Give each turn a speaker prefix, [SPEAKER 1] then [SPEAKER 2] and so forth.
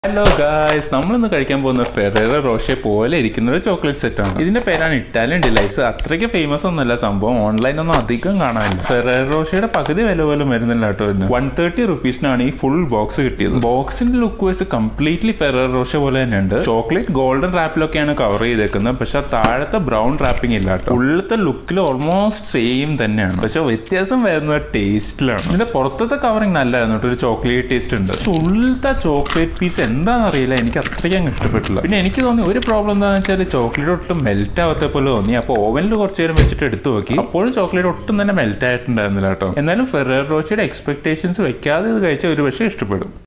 [SPEAKER 1] hello guys നമ്മളിന്ന് കഴിക്കാൻ പോകുന്ന ഫെറേറ റോഷെ പോലെ ഇരിക്കുന്ന ഒരു ചോക്ലേറ്റ് സെറ്റ് ആണ് ഇതിന്റെ പേരാണ് ഇറ്റാലിയൻ ഡിലൈറ്റ്സ് അത്രയ്ക്ക് ഫേമസ് ഒന്നുമല്ല സംഭവം ഓൺലൈനൊന്നും അധികം കാണാനില്ല ഫെറേറ റോഷയുടെ പകുതി വില പോലും വരുന്നില്ല കേട്ടോ ഇതിന് വൺ തേർട്ടി റുപ്പീസിനാണ് ഈ ഫുൾ ബോക്സ് കിട്ടിയത് ബോക്സിന്റെ look wise completely Ferrero Rocher പോലെ തന്നെയുണ്ട് ചോക്ലേറ്റ് ഗോൾഡൻ റാപ്പിലൊക്കെയാണ് കവർ ചെയ്തേക്കുന്നത് പക്ഷെ ആ താഴത്തെ ബ്രൗൺ റാപ്പിംഗ് ഇല്ല കേട്ടോ ഉള്ളത്തെ ലുക്കിൽ ഓൾമോസ്റ്റ് സെയിം തന്നെയാണ് പക്ഷെ വ്യത്യാസം വരുന്നത് ടേസ്റ്റിലാണ് ഇതിന്റെ പുറത്തത്തെ കവറിങ് നല്ലതായിരുന്നു കേട്ടോ ഒരു ചോക്ലേറ്റ് ടേസ്റ്റ് ഉണ്ട് പക്ഷെ ഉള്ളിലത്തെ ചോക്ലേറ്റ് പീസ് എന്താണെന്ന് അറിയില്ല എനിക്ക് അത്രയ്ക്ക് അങ്ങ് ഇഷ്ടപ്പെട്ടില്ല പിന്നെ എനിക്ക് തോന്നി ഒരു പ്രോബ്ലം എന്താണെന്ന് വെച്ചാൽ ചോക്ലേറ്റ് ഒട്ടും മെൽറ്റ് ആവാത്ത പോലെ തോന്നി അപ്പോൾ ഓവനിൽ കുറച്ച് നേരം വെച്ചിട്ട് എടുത്തു നോക്കി അപ്പോഴും ചോക്ലേറ്റ് ഒട്ടും തന്നെ മെൽറ്റ് ആയിട്ടുണ്ടായിരുന്നില്ല കേട്ടോ എന്നാലും ഫെറർ റോച്ചയുടെ എക്സ്പെക്ടേഷൻസ് വെക്കാതെ ഇത് കഴിച്ചാൽ ഒരു പക്ഷേ ഇഷ്ടപ്പെടും